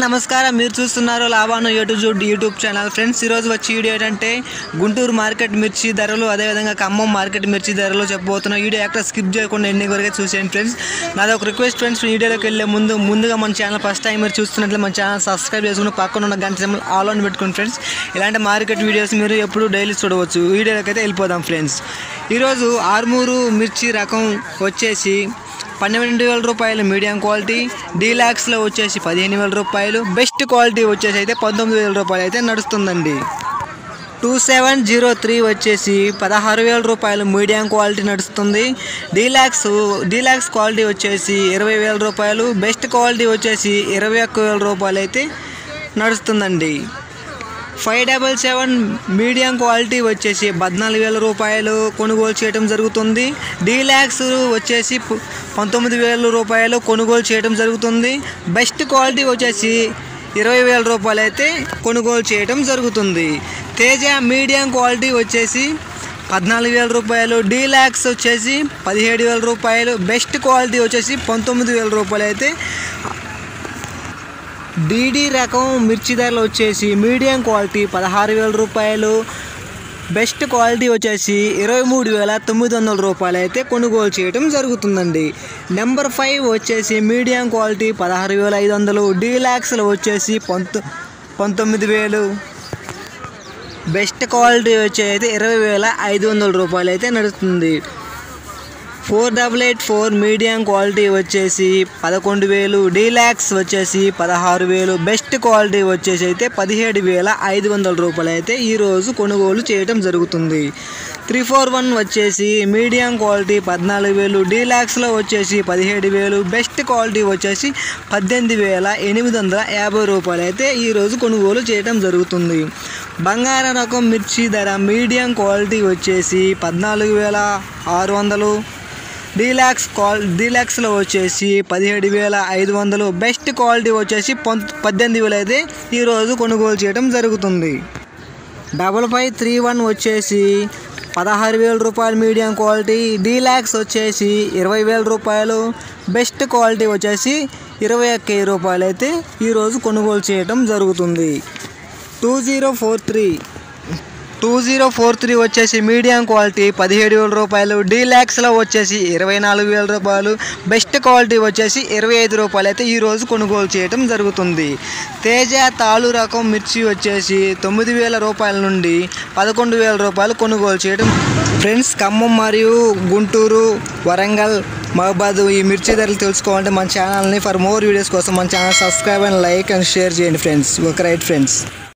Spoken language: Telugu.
నమస్కారం మీరు చూస్తున్నారు లాభాను యూట్యూబ్ జూడ్ యూట్యూబ్ ఛానల్ ఫ్రెండ్స్ ఈరోజు వచ్చి వీడియో ఏంటంటే గుంటూరు మార్కెట్ మిర్చి ధరలు అదేవిధంగా ఖమ్మం మార్కెట్ మిర్చి ధరలు చెప్పబోతున్నా వీడియో ఎక్కడ స్కిప్ చేయకుండా ఎండింగ్ వరకు చూసేయండి ఫ్రెండ్స్ నాది ఒక రిక్వెస్ట్ ఫ్రెండ్స్ వీడియోలోకి వెళ్ళే ముందు ముందుగా మన ఛానల్ ఫస్ట్ టైం మీరు చూస్తున్నట్లు మన ఛానల్ సబ్స్క్రైబ్ చేసుకుని పక్కన ఉన్న గంట సింబల్ ఆల్ ఆన్ పెట్టుకోండి ఫ్రెండ్స్ ఇలాంటి మార్కెట్ వీడియోస్ మీరు ఎప్పుడు డైలీ చూడవచ్చు వీడియోలోకి అయితే వెళ్ళిపోదాం ఫ్రెండ్స్ ఈరోజు ఆర్మూరు మిర్చి రకం వచ్చేసి పన్నెండు వేల రూపాయలు మీడియం క్వాలిటీ డీలాక్స్లో వచ్చేసి పదిహేను వేల రూపాయలు బెస్ట్ క్వాలిటీ వచ్చేసి అయితే పంతొమ్మిది వేల రూపాయలు అయితే నడుస్తుందండి టూ సెవెన్ జీరో త్రీ వచ్చేసి పదహారు వేల రూపాయలు మీడియం క్వాలిటీ నడుస్తుంది డీలాక్స్ డీలాక్స్ క్వాలిటీ వచ్చేసి ఇరవై వేల రూపాయలు బెస్ట్ క్వాలిటీ వచ్చేసి ఇరవై ఒక్క వేల రూపాయలు అయితే నడుస్తుందండి five double seven medium quality వచ్చేసి పద్నాలుగు వేల రూపాయలు కొనుగోలు చేయడం జరుగుతుంది డీలాక్స్ వచ్చేసి పు- పంతొమ్మిది వేల రూపాయలు కొనుగోలు చేయడం జరుగుతుంది బెస్ట్ క్వాలిటీ వచ్చేసి ఇరవై వేల రూపాయలు అయితే కొనుగోలు చేయడం జరుగుతుంది తేజ మీడియం క్వాలిటీ వచ్చేసి పద్నాలుగు వేల రూపాయలు డీలాక్స్ వచ్చేసి పదిహేడు వేల రూపాయలు బెస్ట్ క్వాలిటీ వచ్చేసి పంతొమ్మిది వేల రూపాయలు అయితే డీడీ రకం మిర్చి ధరలు వచ్చేసి మీడియం క్వాలిటీ పదహారు వేల రూపాయలు బెస్ట్ క్వాలిటీ వచ్చేసి ఇరవై మూడు వేల తొమ్మిది వందల రూపాయలు అయితే కొనుగోలు చేయడం జరుగుతుందండి నెంబర్ ఫైవ్ వచ్చేసి మీడియం క్వాలిటీ పదహారు వేల ఐదు వందలు డీలాక్స్లు వచ్చేసి పంతొ పంతొమ్మిది వేలు బెస్ట్ క్వాలిటీ వచ్చేసి ఇరవై వేల ఐదు వందల రూపాయలు అయితే నడుస్తుంది four double eight four medium quality వచ్చేసి పదకొండు వేలు డీలాక్స్ వచ్చేసి పదహారు వేలు బెస్ట్ క్వాలిటీ వచ్చేసి అయితే పదిహేడు వేల ఐదు వందల రూపాయలు అయితే ఈరోజు కొనుగోలు చేయడం జరుగుతుంది త్రీ ఫోర్ వన్ వచ్చేసి మీడియం క్వాలిటీ పద్నాలుగు వేలు డీలాక్స్లో వచ్చేసి పదిహేడు వేలు బెస్ట్ క్వాలిటీ వచ్చేసి పద్దెనిమిది వేల ఎనిమిది వందల యాభై రూపాయలు అయితే ఈరోజు కొనుగోలు చేయడం జరుగుతుంది బంగారం రకం మిర్చి ధర మీడియం క్వాలిటీ వచ్చేసి పద్నాలుగు వేల ఆరు వందలు డీలాక్స్ క్వాల్ డీలాక్స్లో వచ్చేసి పదిహేడు వేల ఐదు వందలు బెస్ట్ క్వాలిటీ వచ్చేసి పంత్ పద్దెనిమిది వేలు అయితే ఈరోజు కొనుగోలు చేయడం జరుగుతుంది డబల్ ఫైవ్ త్రీ వన్ వచ్చేసి పదహారు వేల రూపాయలు మీడియం క్వాలిటీ డీలాక్స్ వచ్చేసి ఇరవై వేల రూపాయలు బెస్ట్ క్వాలిటీ వచ్చేసి ఇరవై ఒక్క రూపాయలు అయితే ఈరోజు కొనుగోలు చేయడం జరుగుతుంది two zero four three two zero four three వచ్చేసి మీడియం క్వాలిటీ పదిహేడు వేల రూపాయలు డీలాక్స్లో వచ్చేసి ఇరవై నాలుగు వేల రూపాయలు బెస్ట్ క్వాలిటీ వచ్చేసి ఇరవై ఐదు రూపాయలు అయితే ఈరోజు కొనుగోలు చేయడం జరుగుతుంది తేజ తాళు రకం మిర్చి వచ్చేసి తొమ్మిది వేల రూపాయల నుండి పదకొండు వేల రూపాయలు కొనుగోలు చేయడం ఫ్రెండ్స్ ఖమ్మం మరియు గుంటూరు వరంగల్ మహబాద్ ఈ మిర్చి ధరలు తెలుసుకోవాలంటే మన ఛానల్ని ఫర్ మోర్ వీడియోస్ కోసం మన channel subscribe and like and share చేయండి ఫ్రెండ్స్ ఒక రైట్ ఫ్రెండ్స్